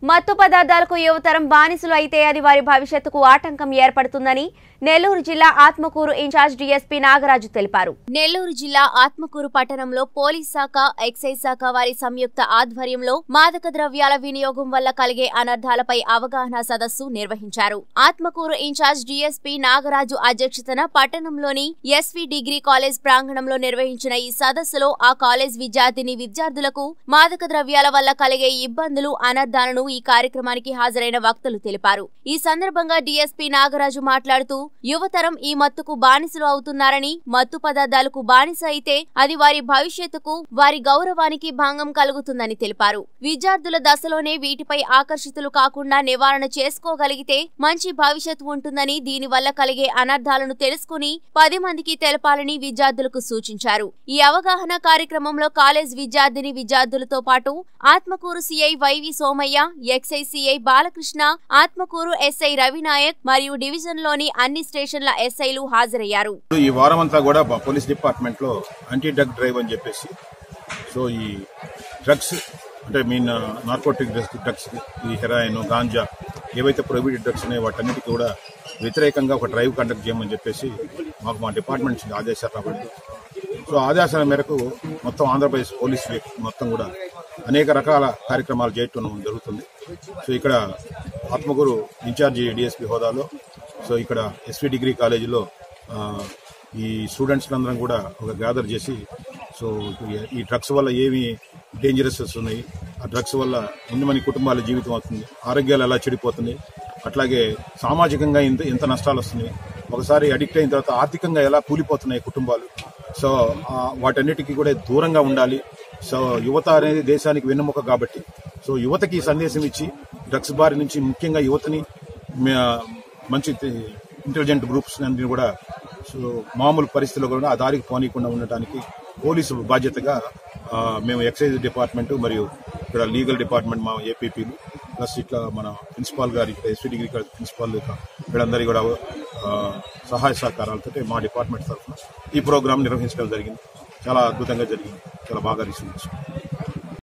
మత్తు పదార్థాలకు యువతరం బానిసలు అయితే అది వారి భవిష్యత్తుకు ఆటంకం ఏర్పడుతుందని నెల్లూరు జిల్లా ఆత్మకూరు ఇన్ఛార్జ్ డీఎస్పీ నాగరాజు తెలిపారు నెల్లూరు జిల్లా ఆత్మకూరు పట్టణంలో పోలీస్ శాఖ ఎక్సైజ్ శాఖ వారి సంయుక్త ఆధ్వర్యంలో మాదక ద్రవ్యాల వినియోగం వల్ల కలిగే అనర్థాలపై అవగాహన సదస్సు నిర్వహించారు ఆత్మకూరు ఇన్ఛార్జ్ డీఎస్పీ నాగరాజు అధ్యక్షతన పట్టణంలోని ఎస్వి డిగ్రీ కాలేజ్ ప్రాంగణంలో నిర్వహించిన ఈ సదస్సులో ఆ కాలేజ్ విద్యార్థిని విద్యార్థులకు మాదక ద్రవ్యాల వల్ల కలిగే ఇబ్బందులు అనర్థాలను ఈ కార్యక్రమానికి హాజరైన వక్తలు తెలిపారు ఈ సందర్భంగా డీఎస్పీ నాగరాజు మాట్లాడుతూ యువతరం ఈ మత్తుకు బానిసలు అవుతున్నారని మత్తు పదార్థాలకు బానిస అయితే అది వారి భవిష్యత్తుకు వారి గౌరవానికి భంగం కలుగుతుందని తెలిపారు విద్యార్థుల దశలోనే వీటిపై ఆకర్షితులు కాకుండా నివారణ చేసుకోగలిగితే మంచి భవిష్యత్తు ఉంటుందని దీని వల్ల కలిగే అనర్థాలను తెలుసుకుని పది మందికి తెలపాలని విద్యార్థులకు సూచించారు ఈ అవగాహన కార్యక్రమంలో కాలేజ్ విద్యార్థిని విద్యార్థులతో పాటు Atmakur CI YV Somayya excise CI Balakrishna Atmakur SI Ravinayak మరియు డివిజన్లోని అన్ని స్టేషన్ల ఎస్ఐలు హాజరయ్యారు ఈ వారం అంతా కూడా బ- పోలీస్ డిపార్ట్మెంట్ లో యాంటీ డ్రగ్ డ్రైవ్ అని చెప్పేసి సో ఈ డ్రగ్స్ అంటే మీన్ నార్కోటిక్ డ్రగ్స్ డ్రగ్స్ ఈ హెరాయిన్ గాంజా ఏవైతే ప్రొహిబిటెడ్ డ్రగ్స్ ఉన్నాయో వాటన్నిటికీ కూడా వ్యతిరేకంగా ఒక డ్రైవ్ కండక్ట్ చేయమని చెప్పేసి మాకు మా డిపార్ట్మెంట్ నుంచి ఆదేశాలు రాబట్టి సో ఆదేశాల మేరకు మొత్తం ఆంధ్రప్రదేశ్ పోలీస్ వ్యక్- మొత్తం కూడా అనేక రకాల కార్యక్రమాలు చేయటం జరుగుతుంది సో ఇక్కడ ఆత్మకూరు ఇన్ఛార్జి డిఎస్పీ హోదాలో సో ఇక్కడ ఎస్వి డిగ్రీ కాలేజీలో ఆ, ఈ స్టూడెంట్స్ అందరం కూడా ఒక గ్యాదర్ చేసి సో ఈ- ఈ డ్రగ్స్ వల్ల ఏమి డేంజరస్ ఉన్నాయి ఆ డ్రగ్స్ వల్ల ఎన్ని మంది కుటుంబాల జీవితం అవుతుంది ఆరోగ్యాలు ఎలా చెడిపోతున్నాయి అట్లాగే సామాజికంగా ఎంత ఎంత నష్టాలు వస్తున్నాయి ఒకసారి అడిక్ట్ అయిన తర్వాత ఆర్థికంగా ఎలా కూలిపోతున్నాయి కుటుంబాలు సో ఆ, వాటన్నిటికీ కూడా దూరంగా ఉండాలి సో యువత అనేది దేశానికి వెన్నెముక కాబట్టి సో యువతకి ఈ సందేశం ఇచ్చి డ్రగ్స్ బారి నుంచి ముఖ్యంగా యువతని మ- మంచి ఇంటెలిజెంట్ గ్రూప్స్ అన్ని కూడా సో మామూలు పరిస్థితుల్లో కూడా ఆ దారికి పోనీయకుండా ఉండటానికి పోలీసు బాధ్యతగా ఆ, మేము ఎక్సైజ్ డిపార్ట్మెంట్ మరియు ఇక్కడ లీగల్ డిపార్ట్మెంట్ మా ఏపీపీలు ప్లస్ ఇట్లా మన ప్రిన్సిపాల్ గారి ఇక్కడ ఎస్వి డిగ్రీ కాలేజ్ ప్రిన్సిపాల్ వీళ్ళందరి కూడా ఆ, సహాయ సహకారాలతో మా డిపార్ట్మెంట్ తరఫున ఈ ప్రోగ్రామ్ నిర్వహించడం జరిగింది చాలా అద్భుతంగా జరిగింది చాలా బాగా రిసీవ్ చేసుకున్నాం